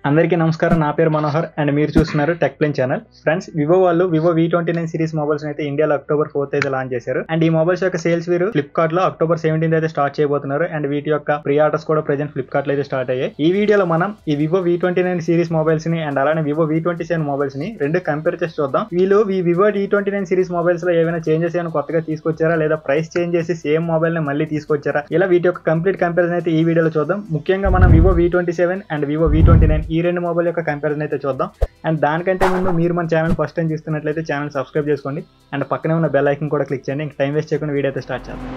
అందరికీ నమస్కారం నా పేరు మనోహర్ అండ్ మీరు చూస్తున్నారు tech plane channel friends Vivo వాళ్ళు Vivo V twenty nine series mobiles అయితే ఇండియాలో అక్టోబర్ ఫోర్త్ అయితే లాంచ్ చేశారు అండ్ ఈ మొబైల్స్ యొక్క సేల్స్ వీరు ఫ్లిప్కార్ట్ లో అక్టోబర్ సెవెంటీన్త్ అయితే స్టార్ట్ చేయబోతున్నారు అండ్ వీటి యొక్క ప్రీ ఆర్డర్స్ కూడా ప్రెజెంట్ ఫ్లిప్కార్ట్ లో అయితే స్టార్ట్ అయ్యాయి ఈ వీడియోలో మనం ఈ Vivo V twenty nine series mobiles ని అండ్ అలానే Vivo V twenty seven mobiles ని రెండు కంపేర్ చేసి చూద్దాం వీళ్ళు ఈ Vivo V twenty nine series mobiles లో ఏమైనా చేంజెస్ ఏమైనా కొత్తగా తీసుకొచ్చారా లేదా ప్రైస్ చేంజ్ చేసి సేమ్ మొబైల్ ని మళ్ళీ తీసుకొచ్చారా ఇలా వీటి యొక్క కంప్లీట్ కంపారిజన్ అయితే ఈ వీడియోలో చూద్దాం ముఖ్యంగా మనం Vivo V twenty seven and Vivo V twenty nine ఈ రెండు మొబైల్ యొక్క కంపారిజన్ అయితే చూద్దాం అండ్ దానికంటే ముందు మీరు మన ఛానల్ ఫస్ట్ టైం చూస్తున్నట్లయితే ఛానల్ సబ్స్క్రైబ్ చేసుకోండి అండ్ పక్కనే ఉన్న బెల్ ఐకన్ కూడా క్లిక్ చేయండి ఇంకా టైం వేస్ట్ చేయకుండా వీడియో అయితే స్టార్ట్ చేద్దాం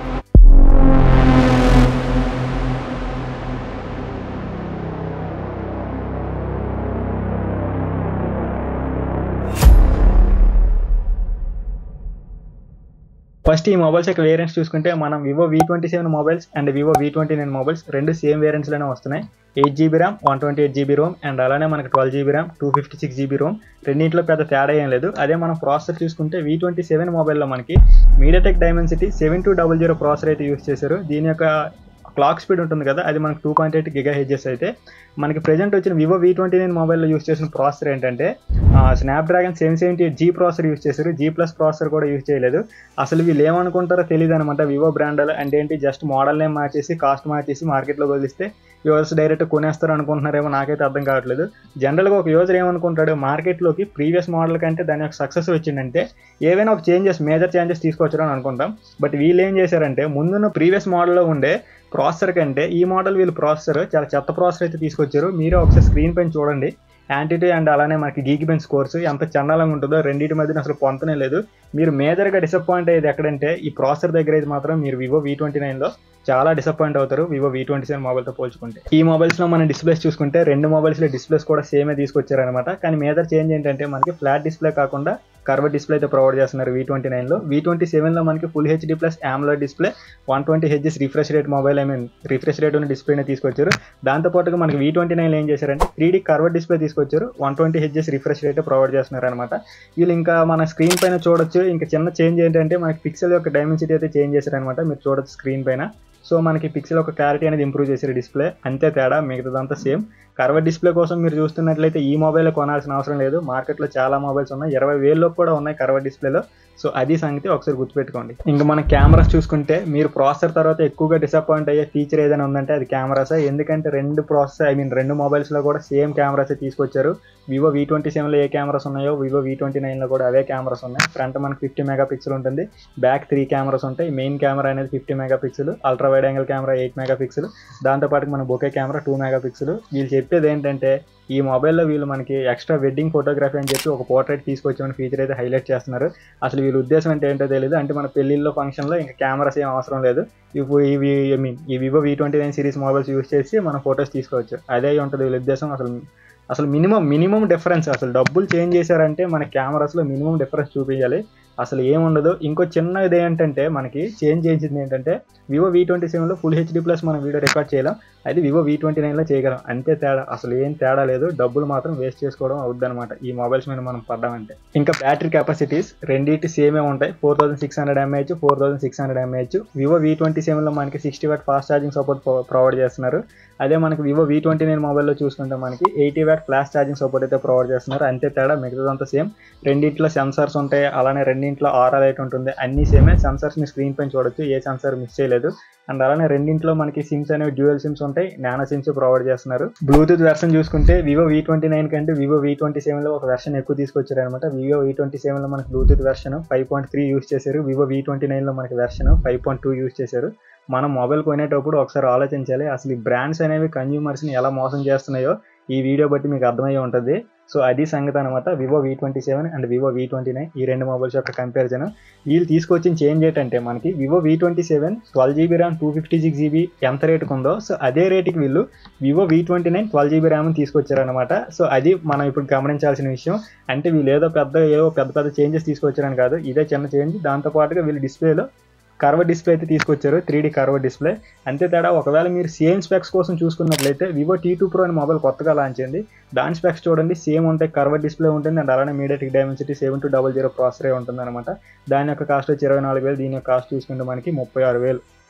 ఫస్ట్ ఈ మొబైల్స్ యొక్క వేరియంట్స్ చూసుకుంటే మనం Vivo V twenty seven mobiles and Vivo V twenty nine mobiles రెండు సేమ్ వేరియంట్స్లోనే వస్తున్నాయి eight GB RAM one twenty eight GB ROM and అలానే మనకి twelve GB RAM two fifty six GB ROM రెండింటిలో పెద్ద తేడా ఏం లేదు అదే మనం ప్రాసెసర్ చూసుకుంటే వి ట్వంటీ సెవెన్ మొబైల్లో మనకి MediaTek Dimensity seven two double zero processor అయితే యూస్ చేశారు దీని యొక్క క్లాక్ స్పీడ్ ఉంటుంది కదా అది మనకు two point eight giga H Z అయితే మనకి ప్రెజెంట్ వచ్చిన వివో వి ట్వంటీ నైన్ మొబైల్లో యూస్ చేసిన ప్రాసెసర్ ఏంటంటే Snapdragon seven seventy eight G processor use చేశారు జీ ప్లస్ ప్రాసెసర్ కూడా యూస్ చేయలేదు అసలు వీళ్ళు ఏమనుకుంటారో తెలియదు అనమాట వివో బ్రాండ్ అంటే ఏంటి జస్ట్ మోడల్ నేమ్ మార్చేసి కాస్ట్ మార్చేసి మార్కెట్లో వదిలిస్తే యూజర్స్ డైరెక్ట్ కొనేస్తారు అనుకుంటున్నారేమో నాకైతే అర్థం కావట్లేదు జనరల్గా ఒక యూజర్ ఏమనుకుంటాడు మార్కెట్లోకి ప్రీవియస్ మోడల్ కంటే దాని యొక్క సక్సెస్ వచ్చిందంటే ఏవైనా ఒక చేంజెస్ మేజర్ చేంజెస్ తీసుకొచ్చారని అనుకుంటాం బట్ వీళ్ళు ఏం చేశారంటే ముందున్న ప్రీవియస్ మోడల్లో ఉండే ప్రాసెసర్ కంటే ఈ మోడల్ వీళ్ళు ప్రాసెసర్ చాలా చెత్త ప్రాసెసర్ అయితే తీసుకొచ్చారు మీరే ఒకసారి స్క్రీన్ పైన చూడండి యాంటీటీ అండ్ అలానే మనకి గీకి బెంచ్ కోర్స్ ఎంత చండాలంగా ఉంటుందో రెండింటి మధ్యన అసలు పొంతనే లేదు మీరు మేజర్గా డిసప్పాయింట్ అయ్యేది ఎక్కడంటే ఈ ప్రాసెసర్ దగ్గర అయితే మాత్రం మీరు వివో వి ట్వంటీ నైన్లో చాలా డిసప్పాయింట్ అవుతారు వివో వి ట్వంటీ సెవెన్ మొబైల్తో పోల్చుకుంటే ఈ మొబైల్స్లో మనం డిస్ప్లేస్ చూసుకుంటే రెండు మొబైల్స్లో డిస్ప్లేస్ కూడా సేమే తీసుకొచ్చారనమాట కానీ మేజర్ చేంజ్ ఏంటంటే మనకి ఫ్లాట్ డిస్ప్లే కాకుండా కర్వ్ డిస్ప్లే అయితే ప్రొవైడ్ చేస్తున్నారు వి ట్వంటీ నైన్లో వి ట్వంటీ సెవెన్లో మనకి ఫుల్ హెచ్డీ ప్లస్ ఆమ్లో display one twenty H Z refresh rate mobile I mean refresh rate ఉన్న డిస్ప్లేనే తీసుకొచ్చారు దాంతోపాటుగా మనకి వి ట్వంటీ నైన్ ఏం చేశారంటే త్రీ డీ కర్వ్ డిస్ప్లే తీసుకొచ్చారు one twenty H Z refresh rate provide చేస్తున్నారు అనమాట వీళ్ళు ఇంకా మన స్క్రీన్ పైన చూడొచ్చు ఇంకా చిన్న చేంజ్ ఏంటంటే మనకి పిక్సెల్ యొక్క డైమెన్సిటీ అయితే చేంజ్ చేశారనమాట మీరు చూడొచ్చు స్క్రీన్ పైన సో మనకి పిక్సెల్ ఒక క్లారిటీ అనేది ఇంప్రూవ్ చేశారు డిస్ప్లే అంతే తేడా మిగతాదంతా సేమ్ కర్వ్ డిస్ప్లే కోసం మీరు చూస్తున్నట్లయితే ఈ మొబైల్ కొనాల్సిన అవసరం లేదు మార్కెట్లో చాలా మొబైల్స్ ఉన్నాయి ఇరవై వేల్లో కూడా ఉన్నాయి కర్వ్ డిస్ప్లేలో సో అది సంగతి ఒకసారి గుర్తుపెట్టుకోండి ఇంకా మన కెమెరాస్ చూసుకుంటే మీరు ప్రాసెసర్ తర్వాత ఎక్కువగా డిసప్పాయింట్ అయ్యే ఫీచర్ ఏదైనా ఉందంటే అది కెమెరాసే ఎందుకంటే రెండు ప్రాసెసర్ ఐ మీన్ రెండు మొబైల్స్లో కూడా సేమ్ కెమెరాస్ తీసుకొచ్చారు వివో వి ట్వంటీ సెవెన్లో ఏ కెమెరాస్ ఉన్నాయో వివో వి ట్వంటీ నైన్లో కూడా అవే కెమెరాస్ ఉన్నాయి ఫ్రంట్ మనకి ఫిఫ్టీ మెగా పిక్సెల్ ఉంటుంది బ్యాక్ త్రీ కెమెరాస్ ఉంటాయి మెయిన్ కెమెరా అనేది fifty megapixel ultra wide angle camera eight megapixel దాంతోపాటు మన bokeh camera two megapixel వీళ్ళు చెప్పేది ఏంటంటే ఈ మొబైల్లో వీళ్ళు మనకి ఎక్స్ట్రా వెడ్డింగ్ ఫోటోగ్రఫీ అని చెప్పి ఒక పోర్ట్రేట్ తీసుకొచ్చామని ఫీచర్ అయితే హైలైట్ చేస్తున్నారు అసలు వీళ్ళ ఉద్దేశం అంటే ఏంటో తెలియదు అంటే మన పెళ్లిళ్ళలో ఫంక్షన్లో ఇంకా కెమెరాస్ ఏం అవసరం లేదు ఇప్పుడు ఇవి ఐ మీన్ ఈ Vivo V twenty nine series mobiles use చేసి మనం ఫొటోస్ తీసుకోవచ్చు అదే ఉంటుంది వీళ్ళ ఉద్దేశం అసలు అసలు మినిమం మినిమం డిఫరెన్స్ అసలు డబ్బులు చేంజ్ చేశారంటే మన కెమెరాస్లో మినిమం డిఫరెన్స్ చూపించాలి అసలు ఏముండదు ఇంకో చిన్న ఇది ఏంటంటే మనకి చేంజ్ చేసింది ఏంటంటే వివో వి ట్వంటీ సెవెన్లో ఫుల్ హెచ్డీ ప్లస్ మనం వీడియో రికార్డ్ చేయలేం అది వివో వి ట్వంటీ నైన్లో చేయగలం అంతే తేడా అసలు ఏం తేడా లేదు డబ్బులు మాత్రం వేస్ట్ చేసుకోవడం అవుద్దనమాట ఈ మొబైల్స్ మీద మనం పడ్డామంటే ఇంకా బ్యాటరీ కెపాసిటీస్ రెండింటి సేమే ఉంటాయి four thousand six hundred mAh four thousand six hundred mAh Vivo V twenty సెవెన్లో మనకి sixty watt fast charging support provide చేస్తున్నారు అదే మనకి వివో వి ట్వంటీ నైన్ మొబైల్లో చూసుకుంటే మనకి eighty watt flash charging support అయితే ప్రొవైడ్ చేస్తున్నారు అంతే తేడా మిగతాదంతా సేమ్ రెండింటిలో సెన్సార్స్ ఉంటాయి అలానే రెండింటిలో ఆర్ఆర్ లైట్ ఉంటుంది అన్ని సేమే సెన్సార్స్ మీ స్క్రీన్ పైన చూడొచ్చు ఏ సెన్సార్ మిస్ చేయలేదు అండ్ అలానే రెండింటిలో మనకి సిమ్స్ అనేవి డ్యూయల్ సిమ్స్ ఉంటాయి నానో సిమ్స్ ప్రొవైడ్ చేస్తున్నారు బ్లూటూత్ వెర్షన్ చూసుకుంటే వివో వి ట్వంటీ నైన్ కంటే వివో వి ట్వంటీ సెవెన్లో ఒక వెర్షన్ ఎక్కువ తీసుకొచ్చారు అనమాట వివో వి ట్వంటీ సెవెన్లో మనకి Bluetooth version five point three use చేశారు వివో వి ట్వంటీ నైన్లో మనకి version five point two use చేశారు మనం మొబైల్ కొనేటప్పుడు ఒకసారి ఆలోచించాలి అసలు ఈ బ్రాండ్స్ అనేవి కన్జ్యూమర్స్ని ఎలా మోసం చేస్తున్నాయో ఈ వీడియో బట్టి మీకు అర్థమయ్యే ఉంటుంది సో అది సంగతి అనమాట Vivo V twenty seven and Vivo V twenty nine ఈ రెండు మొబైల్స్ యొక్క కంపారిజన్ వీళ్ళు తీసుకొచ్చిన చేంజ్ ఏంటంటే మనకి Vivo V twenty seven twelve GB RAM two fifty six GB ఎంత రేటుకు ఉందో సో అదే రేటుకి వీళ్ళు Vivo V twenty nine twelve GB RAM తీసుకొచ్చారనమాట సో అది మనం ఇప్పుడు గమనించాల్సిన విషయం అంటే వీళ్ళు ఏదో పెద్ద ఏదో పెద్ద పెద్ద చేంజెస్ తీసుకొచ్చారని కాదు ఇదే చిన్న చేంజ్ దాంతోపాటుగా వీళ్ళు డిస్ప్లేలో కర్వ్ డిస్ప్లే అయితే తీసుకొచ్చారు త్రీ డీ కర్వ్ డిస్ప్లే అంతే తేడా ఒకవేళ మీరు సేమ్ స్పెక్స్ కోసం చూసుకున్నట్లయితే వివో టీ టూ ప్రో అనే మొబైల్ కొత్తగా లాంచ్ అయింది దాని స్పెక్స్ చూడండి సేమ్ ఉంటాయి కర్వ్ డిస్ప్లే ఉంటుంది అండ్ అలానే MediaTek Dimensity seven two double zero ప్రాసెసరే ఉంటుంది అనమాట దాని యొక్క కాస్ట్ వచ్చి ఇరవై నాలుగు వేలు దీని యొక్క కాస్ట్ చూసుకుంటే మనకి ముప్పై ఆరు వేలు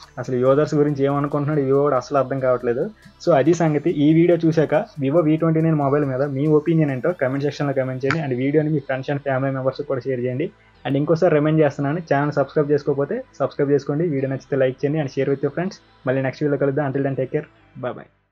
అసలు యూజర్స్ గురించి ఏమనుకుంటున్నాడు వివో కూడా అసలు అర్థం కావట్లేదు సో అది సంగతి ఈ వీడియో చూశాక Vivo V twenty nine mobile మీద మీ ఒపీనియన్ ఏంటో కమెంట్ సెక్షన్లో కమెంట్ చేయండి అండ్ వీడియోని మీ ఫ్రెండ్స్ అండ్ ఫ్యామిలీ మెంబర్స్ కూడా షేర్ చేయండి అండ్ ఇంకోసారి రిమైండ్ చేస్తున్నాను ఛానల్ సబ్స్క్రైబ్ చేసుకోకపోతే సబ్స్క్రైబ్ చేసుకోండి వీడియో నచ్చితే లైక్ చేయండి అండ్ షేర్ విత్ ఫ్రెండ్స్ మళ్ళీ నెక్స్ట్ వీడియో కలుద్దాం until then take care bye bye